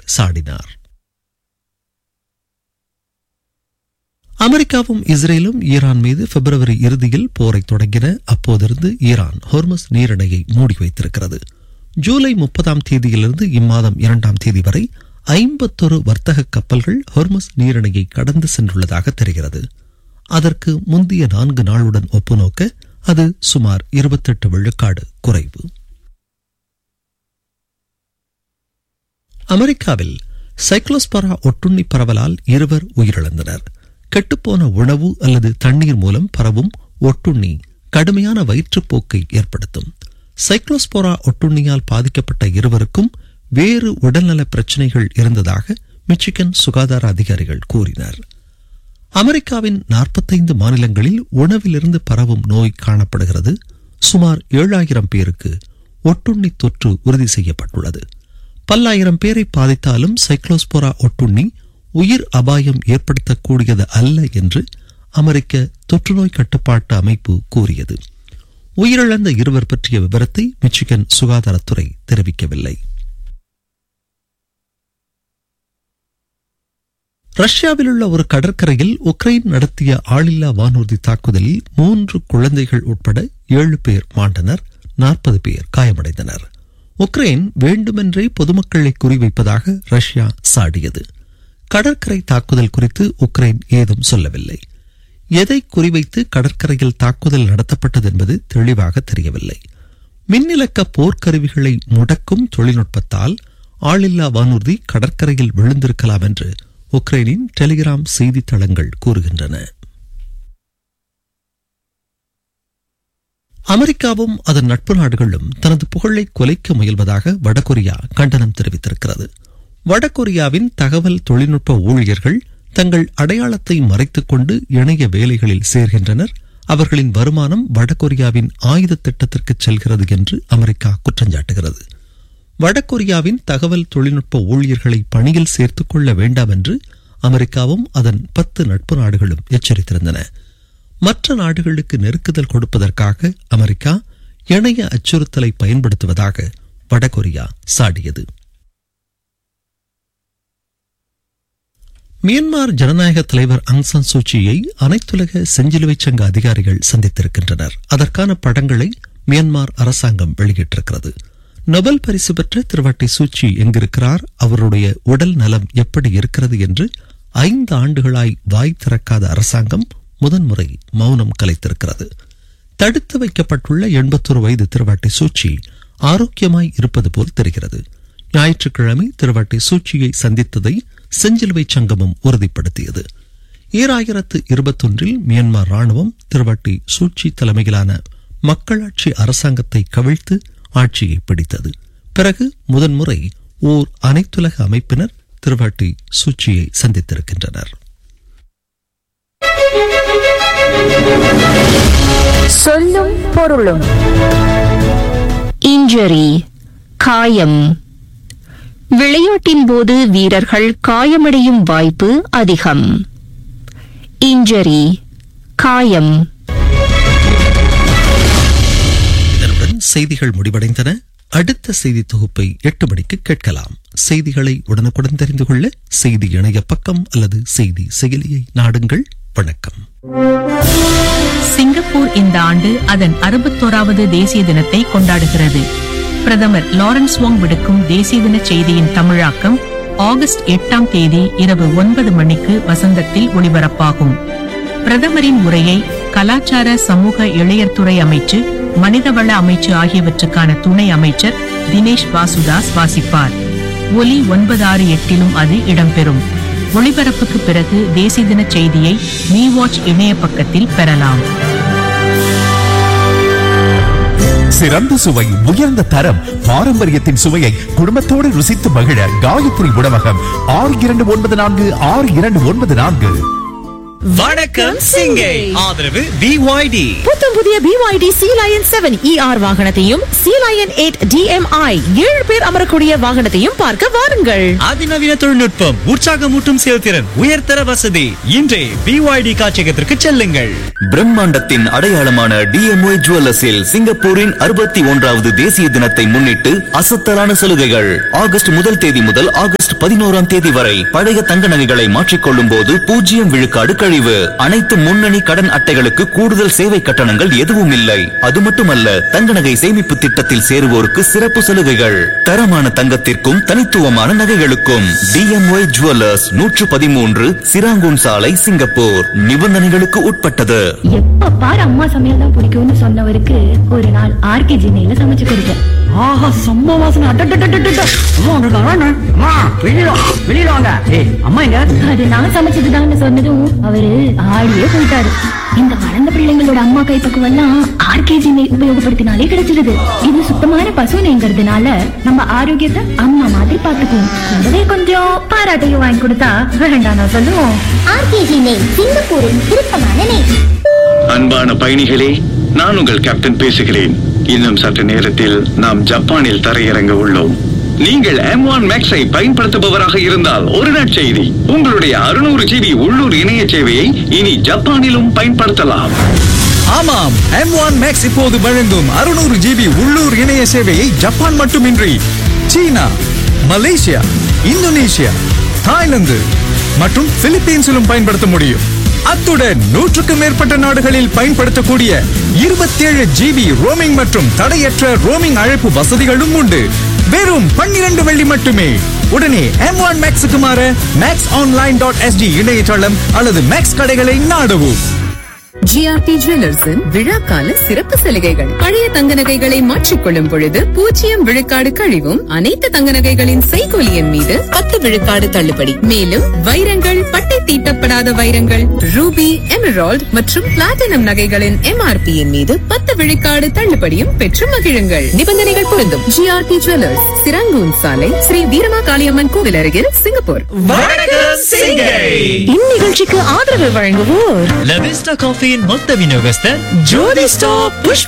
சாடினார் அமெரிக்காவும் இஸ்ரேலும் ஈரான் மீது பிப்ரவரி இறுதியில் போரை தொடங்கின அப்போதிருந்து ஈரான் ஹொர்மஸ் நீரிணையை மூடி வைத்திருக்கிறது ஜூலை முப்பதாம் தேதியிலிருந்து இம்மாதம் இரண்டாம் தேதி வரை ஐம்பத்தொரு வர்த்தக கப்பல்கள் ஹொர்மஸ் நீரிணையை கடந்து சென்றுள்ளதாக தெரிகிறது அதற்கு முந்தைய நான்கு நாளுடன் ஒப்புநோக்க அது சுமார் இருபத்தெட்டு விழுக்காடு குறைவு அமெரிக்காவில் சைக்ளோஸ்பரா ஒட்டுண்ணி பரவலால் இருவர் உயிரிழந்தனர் கெட்டுப்போன உணவு அல்லது தண்ணீர் மூலம் பரவும் ஒட்டுண்ணி கடுமையான வயிற்றுப்போக்கை ஏற்படுத்தும் சைக்ளோஸ்போரா ஒட்டுண்ணியால் பாதிக்கப்பட்ட இருவருக்கும் வேறு உடல்நல பிரச்சினைகள் இருந்ததாக மிச்சிகன் சுகாதார அதிகாரிகள் கூறினர் அமெரிக்காவின் நாற்பத்தைந்து மாநிலங்களில் உணவிலிருந்து பரவும் நோய் காணப்படுகிறது சுமார் ஏழாயிரம் பேருக்கு ஒட்டுண்ணி தொற்று உறுதி செய்யப்பட்டுள்ளது பல்லாயிரம் பேரை பாதித்தாலும் சைக்ளோஸ்போரா ஒட்டுண்ணி உயிர் அபாயம் ஏற்படுத்தக்கூடியது அல்ல என்று அமெரிக்க தொற்றுநோய் கட்டுப்பாட்டு அமைப்பு கூறியது உயிரிழந்த இருவர் பற்றிய விவரத்தை மிச்சிகன் சுகாதாரத்துறை தெரிவிக்கவில்லை ரஷ்யாவில் உள்ள ஒரு கடற்கரையில் உக்ரைன் நடத்திய ஆளில்லா வானூர்தி தாக்குதலில் மூன்று குழந்தைகள் உட்பட ஏழு பேர் மாண்டனர் நாற்பது பேர் காயமடைந்தனர் உக்ரைன் வேண்டுமென்றே பொதுமக்களை குறிவைப்பதாக ரஷ்யா சாடியது கடற்கரை தாக்குதல் குறித்து உக்ரைன் ஏதும் சொல்லவில்லை எதை குறிவைத்து கடற்கரையில் தாக்குதல் நடத்தப்பட்டது என்பது தெளிவாக தெரியவில்லை மின்னிலக்க போர்க்கருவிகளை முடக்கும் தொழில்நுட்பத்தால் ஆளில்லா வானூர்தி கடற்கரையில் விழுந்திருக்கலாம் என்று உக்ரைனின் டெலிகிராம் செய்தித்தளங்கள் கூறுகின்றன அமெரிக்காவும் அதன் நட்பு நாடுகளும் தனது புகழை குலைக்க முயல்வதாக வடகொரியா கண்டனம் தெரிவித்திருக்கிறது வடகொரியாவின் தகவல் தொழில்நுட்ப ஊழியர்கள் தங்கள் அடையாளத்தை மறைத்துக் கொண்டு இணைய வேலைகளில் சேர்கின்றனர் அவர்களின் வருமானம் வடகொரியாவின் ஆயுத திட்டத்திற்கு செல்கிறது என்று அமெரிக்கா குற்றஞ்சாட்டுகிறது வடகொரியாவின் தகவல் தொழில்நுட்ப ஊழியர்களை பணியில் சேர்த்துக் கொள்ள வேண்டாம் என்று அமெரிக்காவும் அதன் பத்து நட்பு நாடுகளும் எச்சரித்திருந்தன மற்ற நாடுகளுக்கு நெருக்குதல் கொடுப்பதற்காக அமெரிக்கா இணைய அச்சுறுத்தலை பயன்படுத்துவதாக வடகொரியா சாடியது மியான்மர் ஜனநாயக தலைவர் அங்சான் சூச்சியை அனைத்துலக செஞ்சிலுவை சங்க அதிகாரிகள் சந்தித்திருக்கின்றனர் அதற்கான படங்களை மியான்மர் அரசாங்கம் வெளியிட்டிருக்கிறது நொபல் பரிசு பெற்ற திருவாட்டி சூச்சி எங்கிருக்கிறார் அவருடைய உடல் நலம் எப்படி இருக்கிறது என்று ஐந்து ஆண்டுகளாய் வாய் திறக்காத அரசாங்கம் முதன்முறை மௌனம் கலைத்திருக்கிறது தடுத்து வைக்கப்பட்டுள்ள எண்பத்தொரு வயது திருவாட்டி சூச்சி ஆரோக்கியமாய் இருப்பது போல் தெரிகிறது ஞாயிற்றுக்கிழமை திருவாட்டி சூச்சியை சந்தித்ததை செஞ்சிலுவை சங்கமும் உறுதிப்படுத்தியது ஈராயிரத்து இருபத்தொன்றில் மியான்மர் ராணுவம் திருவாட்டி சூச்சி தலைமையிலான மக்களாட்சி அரசாங்கத்தை கவிழ்த்து ஆட்சியை பிடித்தது பிறகு முதன்முறை ஓர் அனைத்துலக அமைப்பினர் திருவாட்டி சூச்சியை சந்தித்திருக்கின்றனர் சொல்லும் பொருளும் இன்ஜரி காயம் விளையாட்டின் போது வீரர்கள் காயமடையும் வாய்ப்பு அதிகம் இன்ஜரி காயம் இதனுடன் செய்திகள் முடிவடைந்தன அடுத்த செய்தி தொகுப்பை எட்டு மணிக்கு கேட்கலாம் செய்திகளை உடனுக்குடன் தெரிந்து கொள்ள செய்தி இணைய பக்கம் அல்லது செய்தி செயலியை நாடுங்கள் வணக்கம் சிங்கப்பூர் இந்த ஆண்டு அதன் அறுபத்தோராவது தேசிய தினத்தை கொண்டாடுகிறது பிரதமர் லாரன்ஸ் வாங் விடுக்கும் தேசிய தின செய்தியின் தமிழாக்கம் ஆகஸ்ட் எட்டாம் தேதி இரவு ஒன்பது மணிக்கு வசந்தத்தில் ஒளிபரப்பாகும் பிரதமரின் உரையை கலாச்சார சமூக இளையர்துறை அமைச்சு மனிதவள அமைச்சு ஆகியவற்றுக்கான துணை அமைச்சர் தினேஷ் வாசுதாஸ் வாசிப்பார் ஒலி ஒன்பது ஆறு எட்டிலும் அது இடம்பெறும் ஒளிபரப்புக்கு பிறகு தேசிய தின செய்தியை மீ வாட்ச் இணைய பக்கத்தில் பெறலாம் சிறந்த சுவை உயர்ந்த தரம் பாரம்பரியத்தின் சுவையை குடும்பத்தோடு ருசித்து மகிழ காயத்ரி உணவகம் ஆறு இரண்டு ஒன்பது நான்கு ஆறு இரண்டு ஒன்பது நான்கு வணக்கம் சிங்கை ஆதரவு பிஒய்டி புத்தம் புதிய BYD Sealion seven ER வாகனத்தையும் சி லயன் எயிட் டிஎம்ஐ ஏழு பேர் அமரக்கூடிய வாகனத்தையும் பார்க்க வாருங்கள் அதிநவீன தொழில்நுட்பம் உற்சாகமூட்டும் செயல்திறன் உயர்தர வசதி இன்றே பிஒய்டி காட்சியகத்திற்கு செல்லுங்கள் பிரம்மாண்டத்தின் அடையாளமான டிஎம்ஒய் ஜுவல்லர்ஸில் சிங்கப்பூரின் அறுபத்தி ஒன்றாவது தேசிய தினத்தை முன்னிட்டு அசத்தலான சலுகைகள் ஆகஸ்ட் முதல் தேதி முதல் ஆகஸ்ட் பதினோராம் தேதி வரை பழைய தங்க நகைகளை மாற்றிக்கொள்ளும் போது பூஜ்ஜியம் விழுக்காடு கழிவு அனைத்து முன்னணி கடன் அட்டைகளுக்கு கூடுதல் சேவை கட்டணங்கள் எதுவும் இல்லை அது மட்டுமல்ல தங்க நகை சேமிப்பு திட்டத்தில் சேருவோருக்கு சிறப்பு சலுகைகள் தரமான தங்கத்திற்கும் தனித்துவமான நகைகளுக்கும் டிஎம்ஒய் ஜுவல்லர்ஸ் நூற்று பதிமூன்று சிராங்கூன் சாலை சிங்கப்பூர் நிபந்தனைகளுக்கு உட்பட்டது எப்ப பாரு அம்மா சமையல் தான் பிடிக்கும்னு சொன்னவருக்கு ஒரு நாள் ஆர்கே ஜினையில சமைச்சு கொடுத்தேன் ஆஹா செம்ம வாசனை அட்டட்டட்டட்டட்ட. அம்மா வந்திருக்காங்க அண்ணா. அம்மா வெளியில வா, வெளியில வாங்க ஏய் அம்மா எங்க அது நான் சமைச்சதுதான்னு சொன்னதும் அவரு ஆடியே போயிட்டாரு இந்த வளர்ந்த பிள்ளைங்களோட அம்மா கைப்பக்குவம் எல்லாம் ஆர்கேஜி நெய் உபயோகப்படுத்தினாலே கிடைச்சிருது இது சுத்தமான பசு நெய்ங்கிறதுனால நம்ம ஆரோக்கியத்தை அம்மா மாதிரி பாத்துக்குவோம் கூடவே கொஞ்சம் பாராட்டையும் வாங்கி கொடுத்தா வேண்டாம் நான் சொல்லுவோம் ஆர்கேஜி நெய் சிங்கப்பூரின் விருப்பமான நெய் அன்பான பயணிகளே நான் உங்கள் கேப்டன் பேசுகிறேன் இன்னும் சற்று நேரத்தில் நாம் ஜப்பானில் தரையிறங்க உள்ளோம் நீங்கள் எம் ஒன் மேக்ஸை பயன்படுத்துபவராக இருந்தால் ஒரு நற்செய்தி உங்களுடைய அறுநூறு ஜிபி உள்ளூர் இணைய சேவையை இனி ஜப்பானிலும் பயன்படுத்தலாம் ஆமாம் எம் ஒன் மேக்ஸ் இப்போது வழங்கும் அறுநூறு ஜிபி உள்ளூர் இணைய சேவையை ஜப்பான் மட்டுமின்றி சீனா மலேசியா இந்தோனேஷியா தாய்லாந்து மற்றும் பிலிப்பீன்ஸிலும் பயன்படுத்த முடியும் அத்துடன் நூற்றுக்கும் மேற்பட்ட நாடுகளில் பயன்படுத்தக்கூடிய இருபத்தேழு ஜிபி ரோமிங் மற்றும் தடையற்ற ரோமிங் அழைப்பு வசதிகளும் உண்டு வெறும் பன்னிரண்டு வெள்ளி மட்டுமே உடனே எம் ஒன் மேக்ஸுக்கு மாற மேக்ஸ் ஆன்லைன் டாட் எஸ்டி இணையதளம் அல்லது மேக்ஸ் கடைகளை நாடவும் ஜிஆர்டி ஜுவல்லர்ஸின் விழாக்கால சிறப்பு சலுகைகள் பழைய தங்க நகைகளை மாற்றிக்கொள்ளும் பொழுது பூஜ்ஜியம் விழுக்காடு கழிவும் அனைத்து தங்க நகைகளின் செய்கூலியின் மீது பத்து விழுக்காடு தள்ளுபடி மேலும் வைரங்கள் பட்டை தீட்டப்படாத வைரங்கள் ரூபி எமரால்ட் மற்றும் பிளாட்டினம் நகைகளின் எம்ஆர்பியின் மீது பத்து விழுக்காடு தள்ளுபடியும் பெற்று மகிழுங்கள் நிபந்தனைகள் பொருந்தும் ஜிஆர்டி ஜுவல்லர்ஸ் சிராங்கூன் சாலை ஸ்ரீ வீரமா காளியம்மன் கோவில் அருகில் சிங்கப்பூர் வணக்கம் சிங்கை இந்நிகழ்ச்சிக்கு ஆதரவு வழங்குவோர் லவிஸ்டா காஃபியின் மொத்த விநியோகஸ்தர் ஜோதி ஸ்டாப் புஷ்பா